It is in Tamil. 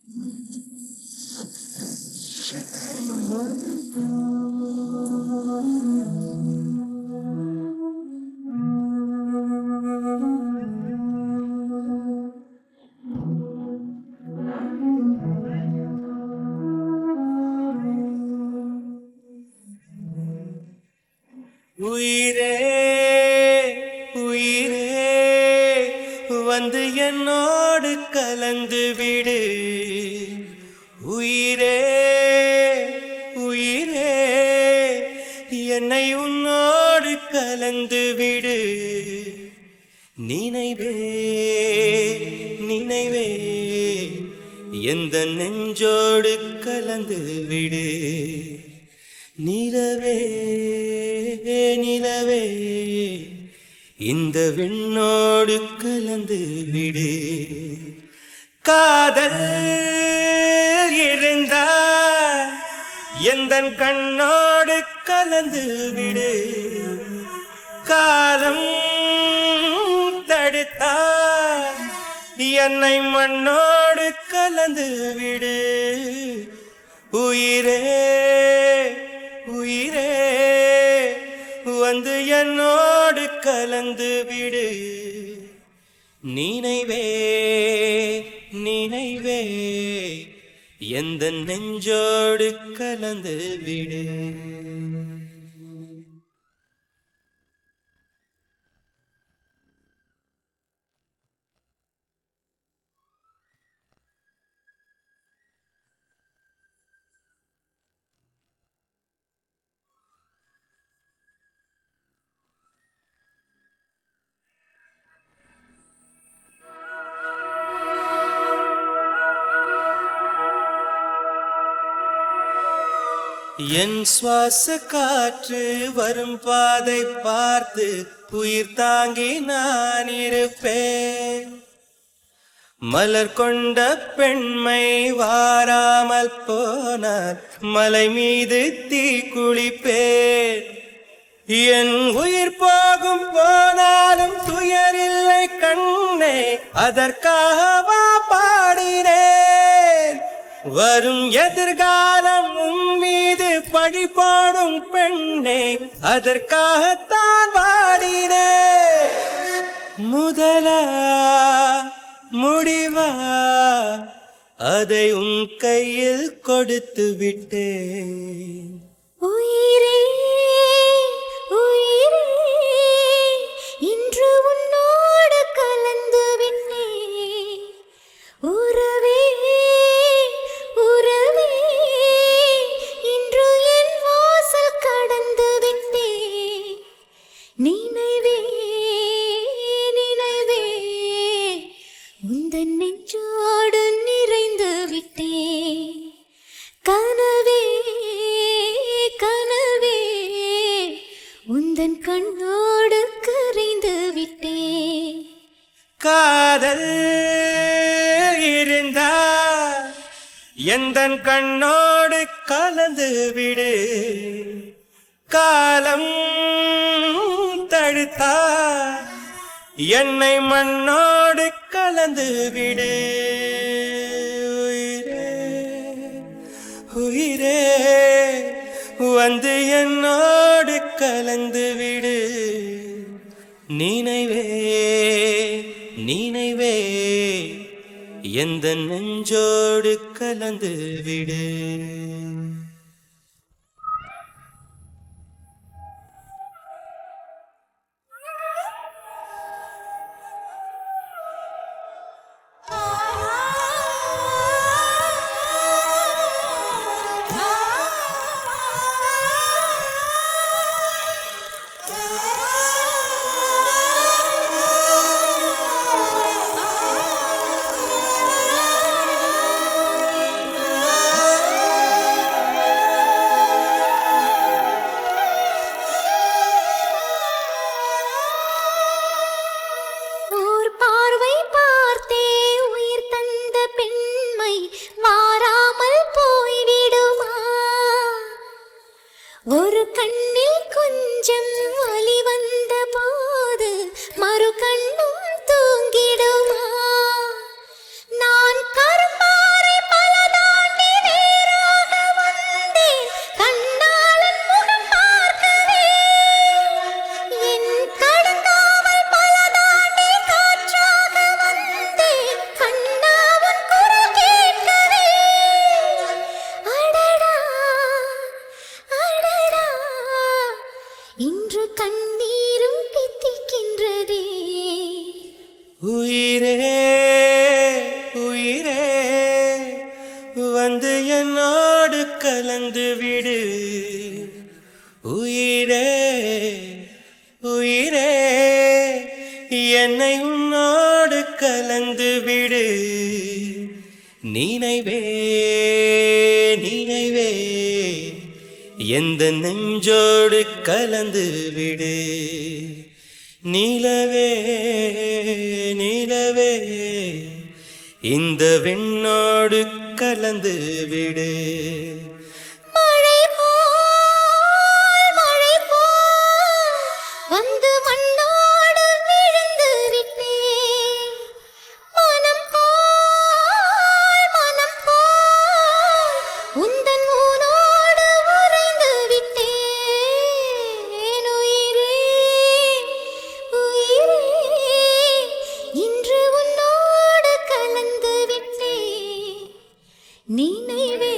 உயிரே உயிரே வந்து என்னோடு கலந்து விடு உயிரே உயிரே என்னை உன்னோடு கலந்து விடு நினைவே நினைவே எந்த நெஞ்சோடு கலந்து விடு நிலவே நிலவே இந்த விண்ணோடு கலந்து விடு காதல் இருந்தா எந்த கண்ணோடு கலந்து விடு காலம் தடுத்தா என்னை மண்ணோடு கலந்து விடு உயிரே உயிரே வந்து என்னோடு கலந்து விடு நினைவே நினைவே எந்த நெஞ்சோடு கலந்து விடு என் சுவாச காற்று வரும் பாதை பார்த்து உயிர் தாங்கி நான் இருப்பேன் மலர் கொண்ட பெண்மை வாராமல் போனார் மலை மீது தீ குளிப்பேன் என் உயிர் போகும் போனாலும் துயரில்லை கண்ணே அதற்காகவா பாடினேன் வரும் எதிர்காலம் உன் மீது பழி போடும் பெண்ணே அதற்காகத்தான் வாடினேன் முதலா முடிவா அதை உன் கையில் கொடுத்து விட்டேன் உயிரே உயிரே இன்று உன்னோடு கலந்து விட்டேன் உறவே உறவே இன்று என் வாசல் கடந்து விட்டேன் நினைவே நினைவே உந்தன் நெஞ்சோடு நிறைந்து விட்டேன் கனவே கனவே உந்தன் கண்ணோடு கரைந்து விட்டேன் காதல் இருந்தா எந்த கண்ணோடு கலந்து விடு காலம் தடுத்தா என்னை மண்ணோடு கலந்து விடு உயிரே உயிரே வந்து என்னோடு கலந்து விடு நினைவே நினைவே எந்த நெஞ்சோடு கலந்து விடு ஓர் பார்வை பார்த்தே உயிர் தந்த பெண்மை வாராமல் போய்விடுமா ஒரு கண்ணில் கொஞ்சம் வலி வந்த போது மறு கண்ணும் தூங்கிடுமா நான் கருப்பாறை வந்து என்னோடு கலந்து விடு உயிரே உயிரே என்னை உன்னோடு கலந்து விடு நினைவே நினைவே எந்த நெஞ்சோடு கலந்து விடு நிலவே நிலவே இந்த விண்ணோடு கலந்து விடு மழை போல் மழை போல் வந்து மண்ணோடு விழுந்து விட்டேன் மனம் போல் மனம் போல் உந்தன் ஊனோடு உறைந்து விட்டேன் உயிரே உயிரே இன்று உன்னோடு கலந்து விட்டேன் நினைவே